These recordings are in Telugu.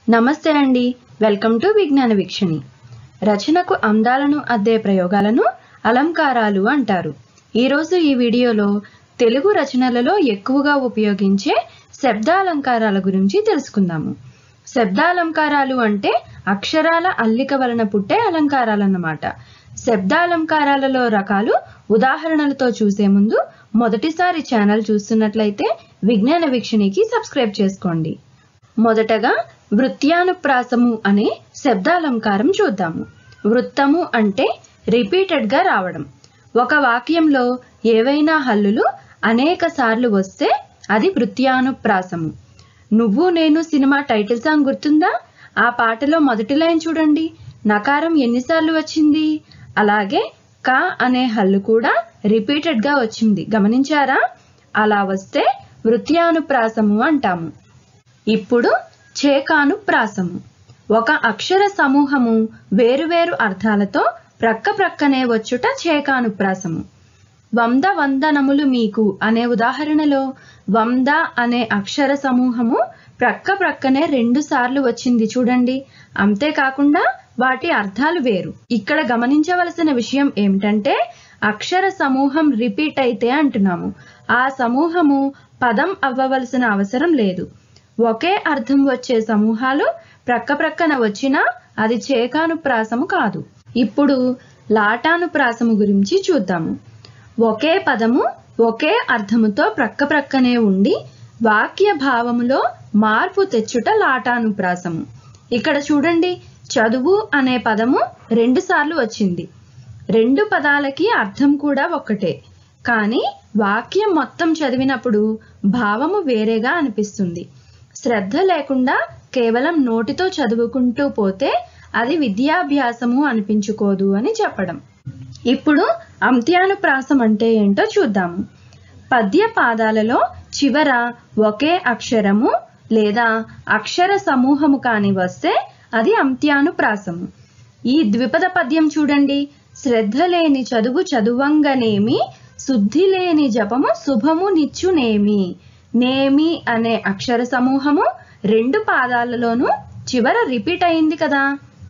నమస్తే అండి వెల్కమ్ టు విజ్ఞాన వీక్షణి రచనకు అందాలను అద్దే ప్రయోగాలను అలంకారాలు అంటారు ఈరోజు ఈ వీడియోలో తెలుగు రచనలలో ఎక్కువగా ఉపయోగించే శబ్దాలంకారాల గురించి తెలుసుకుందాము శబ్దాలంకారాలు అంటే అక్షరాల అల్లిక వలన పుట్టే అలంకారాలన్నమాట శబ్దాలంకారాలలో రకాలు ఉదాహరణలతో చూసే ముందు మొదటిసారి ఛానల్ చూస్తున్నట్లయితే విజ్ఞాన వీక్షణికి సబ్స్క్రైబ్ చేసుకోండి మొదటగా వృత్యానుప్రాసము అనే శబ్దాలంకారం చూద్దాము వృత్తము అంటే రిపీటెడ్గా రావడం ఒక వాక్యంలో ఏవైనా హల్లులు అనేక సార్లు వస్తే అది వృత్యానుప్రాసము నువ్వు నేను సినిమా టైటిల్ సాంగ్ గుర్తుందా ఆ పాటలో మొదటి లైన్ చూడండి నకారం ఎన్నిసార్లు వచ్చింది అలాగే క అనే హల్లు కూడా రిపీటెడ్గా వచ్చింది గమనించారా అలా వస్తే వృత్యానుప్రాసము అంటాము ఇప్పుడు చేకానుప్రాసము ఒక అక్షర సమూహము వేరువేరు అర్థాలతో ప్రక్క ప్రక్కనే వచ్చుట చేకానుప్రాసము వంద వందనములు మీకు అనే ఉదాహరణలో వంద అనే అక్షర సమూహము ప్రక్క ప్రక్కనే రెండు సార్లు వచ్చింది చూడండి అంతేకాకుండా వాటి అర్థాలు వేరు ఇక్కడ గమనించవలసిన విషయం ఏమిటంటే అక్షర సమూహం రిపీట్ అయితే అంటున్నాము ఆ సమూహము పదం అవ్వవలసిన అవసరం లేదు ఒకే అర్థం వచ్చే సమూహాలు ప్రక్క ప్రక్కన వచ్చినా అది చేకానుప్రాసము కాదు ఇప్పుడు లాటానుప్రాసము గురించి చూద్దాము ఒకే పదము ఒకే అర్థముతో ప్రక్క ప్రక్కనే ఉండి వాక్య భావములో మార్పు తెచ్చుట లాటానుప్రాసము ఇక్కడ చూడండి చదువు అనే పదము రెండు సార్లు వచ్చింది రెండు పదాలకి అర్థం కూడా ఒక్కటే కానీ వాక్యం మొత్తం చదివినప్పుడు భావము వేరేగా అనిపిస్తుంది శ్రద్ధ లేకుండా కేవలం నోటితో చదువుకుంటూ పోతే అది విద్యాభ్యాసము అనిపించుకోదు అని చెప్పడం ఇప్పుడు అంత్యానుప్రాసం అంటే ఏంటో చూద్దాము పద్య పాదాలలో చివర ఒకే అక్షరము లేదా అక్షర సమూహము కాని వస్తే అది అంత్యానుప్రాసము ఈ ద్విపద పద్యం చూడండి శ్రద్ధ లేని చదువు చదువంగనేమి శుద్ధి లేని జపము శుభము నిచ్చునేమి నేమి అనే అక్షర సమూహము రెండు పాదాలలోనూ చివర రిపీట్ అయింది కదా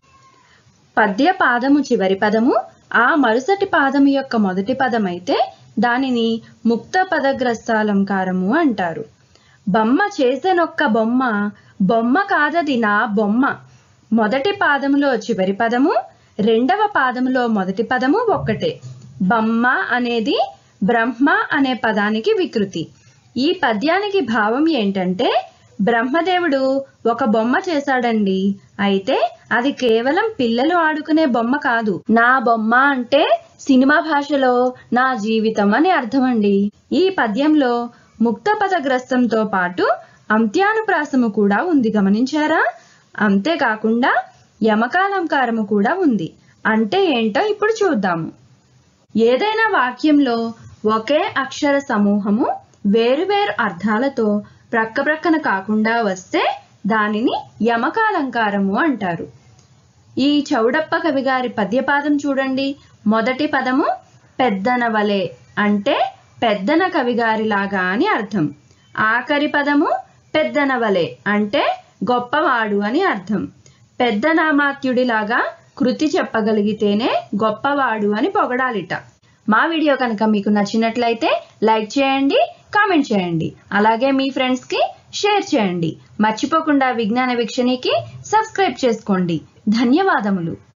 పద్య పాదము చివరి పదము ఆ మరుసటి పాదము యొక్క మొదటి పదమైతే దానిని ముక్త పదగ్రస్తాలంకారము అంటారు బొమ్మ చేసెనొక్క బొమ్మ బొమ్మ కాదది నా బొమ్మ మొదటి పాదములో చివరి పదము రెండవ పాదములో మొదటి పదము ఒక్కటే బొమ్మ అనేది బ్రహ్మ అనే పదానికి వికృతి ఈ పద్యానికి భావం ఏంటంటే బ్రహ్మదేవుడు ఒక బొమ్మ చేశాడండి అయితే అది కేవలం పిల్లలు ఆడుకునే బొమ్మ కాదు నా బొమ్మ అంటే సినిమా భాషలో నా జీవితం అని అర్థం అండి ఈ పద్యంలో ముక్త పదగ్రస్తంతో పాటు అంత్యానుప్రాసము కూడా ఉంది గమనించారా అంతేకాకుండా యమకాలంకారము కూడా ఉంది అంటే ఏంటో ఇప్పుడు చూద్దాము ఏదైనా వాక్యంలో ఒకే అక్షర సమూహము వేరువేరు అర్థాలతో ప్రక్క ప్రక్కన కాకుండా వస్తే దానిని యమకాలంకారము అంటారు ఈ చౌడప్ప కవి గారి పద్యపాదం చూడండి మొదటి పదము పెద్దన వలె అంటే పెద్దన కవిగారిలాగా అని అర్థం ఆఖరి పదము పెద్దన వలె అంటే గొప్పవాడు అని అర్థం పెద్దనామాత్యుడిలాగా కృతి చెప్పగలిగితేనే గొప్పవాడు అని పొగడాలిట మా వీడియో కనుక మీకు నచ్చినట్లయితే లైక్ చేయండి కామెంట్ చేయండి అలాగే మీ ఫ్రెండ్స్కి షేర్ చేయండి మర్చిపోకుండా విజ్ఞాన వీక్షణికి సబ్స్క్రైబ్ చేసుకోండి ధన్యవాదములు